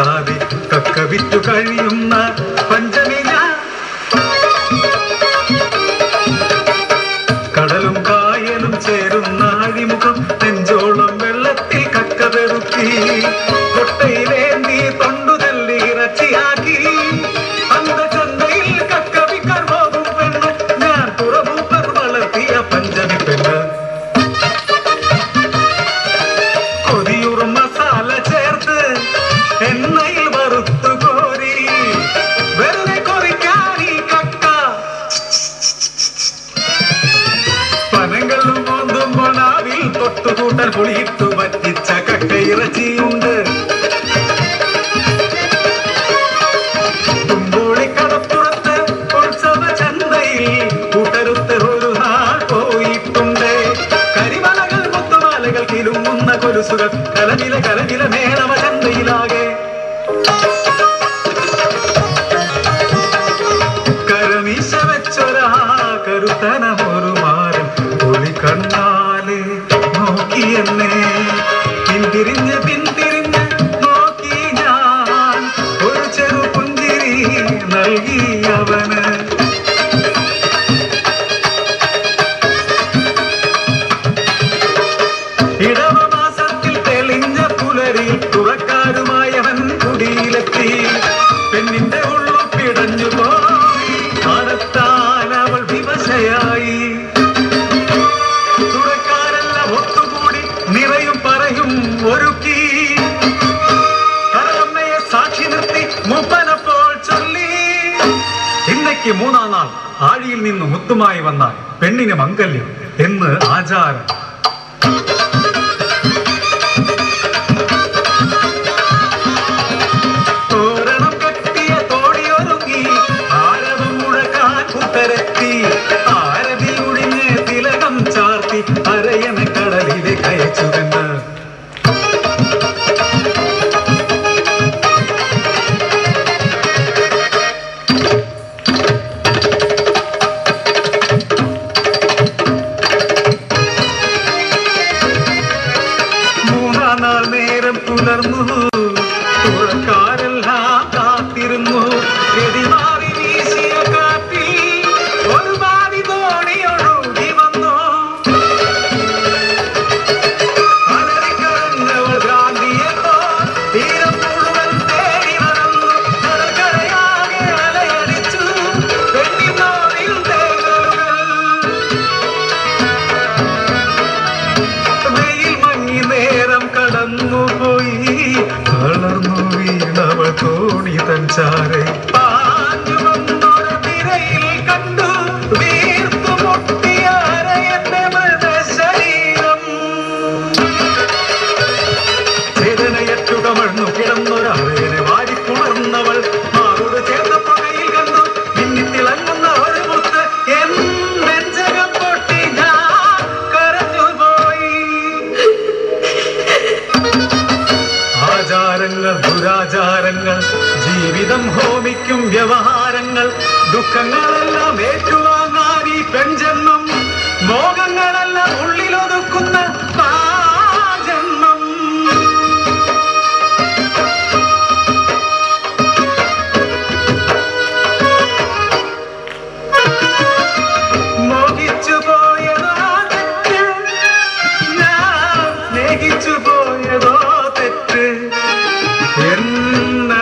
കിട്ടാതെ കക്ക വിറ്റു കഴിയുന്ന പഞ്ചമി ഞാൻ കടലും കായലും ചേരുന്ന അഴിമുഖം നെഞ്ചോളം വെള്ളത്തിൽ കക്ക പെറുക്കി കൊട്ടയിലേന്തി തൊണ്ടു തല്ലി ഇറച്ചിയാക്കി അന്തചന്തയിൽ കക്ക വിക്കാൻ പോകും പെണ്ണ് ഞാൻ തുറമൂപ്പർ വളർത്തിയ പഞ്ചമി പെണ്ണ് കൊതിയുറും മസാല ചേർത്ത് എണ്ണയിൽ വറുത്തു കോരി വെറുതെ കൊറിക്കാൻ ഈ കക്ക പനങ്ങളും മോന്തുമ്പോൾ നാവിൽ തൊട്ടുകൂട്ടൽ പുളിയിട്ടു വറ്റിച്ച കക്ക ഇറച്ചിയുണ്ട് തുമ്പോളി കടപ്പുറത്ത് ഉത്സവ ചന്തയിൽ കൂട്ടരുത്ത് ഒരു നാൾ പോയിട്ടുണ്ട് കരിമലകൾ മുത്തുമാലകൾ കിലുങ്ങുന്ന കൊലുസുകൾ കലനില കലനില മേളവ ചന്തയിലാകെ കരമീശ വെച്ചൊരാ കരുത്തനമൊരു മാരം ഒളി കണ്ണാലെ നോക്കി എന്നെ പിന്തിരിഞ്ഞ് പിന്തിരിഞ്ഞ് നോക്കി ഞാൻ ഒരു ചെറു പുഞ്ചിരി നൽകി അവന് ഇടവമാസത്തിൽ തെളിഞ്ഞ പുലരി തുറക്കാരുമായവൻ കുടിയിലെത്തി പെണ്ണിന്റെ ഉള്ളു പിടഞ്ഞു പോയി കാണത്താൻ അവൾ വിവശയായി തുറക്കാരെല്ലാം ഒത്തുകൂടി നിറയും പറയും ഒരുക്കി കടലമ്മയെ സാക്ഷി നിർത്തി മൂപ്പനപ്പോൾ ചൊല്ലി ഇന്നയ്ക്ക് മൂന്നാം നാൾ ആഴിയിൽ നിന്ന് മുത്തുമായി വന്നാൽ പെണ്ണിന് മംഗല്യം എന്ന് ആചാരം തോരണം കെട്ടിയ തോടിയൊരുങ്ങി ആരവം മുഴക്കാൻ കൂട്ടരെത്തി ആരതി ഒഴിഞ്ഞ് തിലകം ചാർത്തി അരയണ കടലിലെ കയച്ചുവെന്ന് മൂന്നാം നാൾ നേരം പുലർന്നു തുഴക്കാരെല്ലാം കാത്തിരുന്നു ഗതിമാറി വീശിയ കാറ്റിൽ ഒരു പാതി തോണി ഒഴുകി വന്നു അലറിക്കരഞ്ഞവൾ ഭ്രാന്തിയപ്പോ തീരം മുഴുവൻ തേടി നടന്നു കടൽക്കരയാകെ അലയടിച്ചു പെണ്ണിനോറിൽ തേങ്ങലുകൾ വെയിൽ മങ്ങി നേരം കടന്നുപോയി തളർന്നു വീണവൾ തോണി തൻ ചാരെ പാഞ്ഞു വന്നൊരു തിരയിൽ കണ്ടു വീർത്തു മുട്ടിയ അരയന്റെ മൃതശരീരം ചേതനയറ്റു കമഴ്ന്നു കിടന്നൊരവയനെ വാരിപ്പുണർന്നവൾ മാറോട് ചേർന്ന പുകയിൽ കണ്ടു മിന്നിത്തിളങ്ങുന്ന ഒരു മുത്ത് എൻ നെഞ്ചകം പൊട്ടി ഞാൻ കരഞ്ഞുപോയി ആചാരങ്ങൾ ദുരാചാരങ്ങൾ ജീവിതം ഹോമിക്കും വ്യവഹാരങ്ങൾ ദുഃഖങ്ങളെല്ലാം ഏറ്റുവാങ്ങാൻ ഈ പെൺജന്മം മോഹങ്ങളെല്ലാം ഉള്ളിലൊതുക്കുന്ന ജന്മം മോഹിച്ചു പോയതോ തെറ്റ് ഞാൻ സ്നേഹിച്ചു പോയതോ തെറ്റ് എന്ന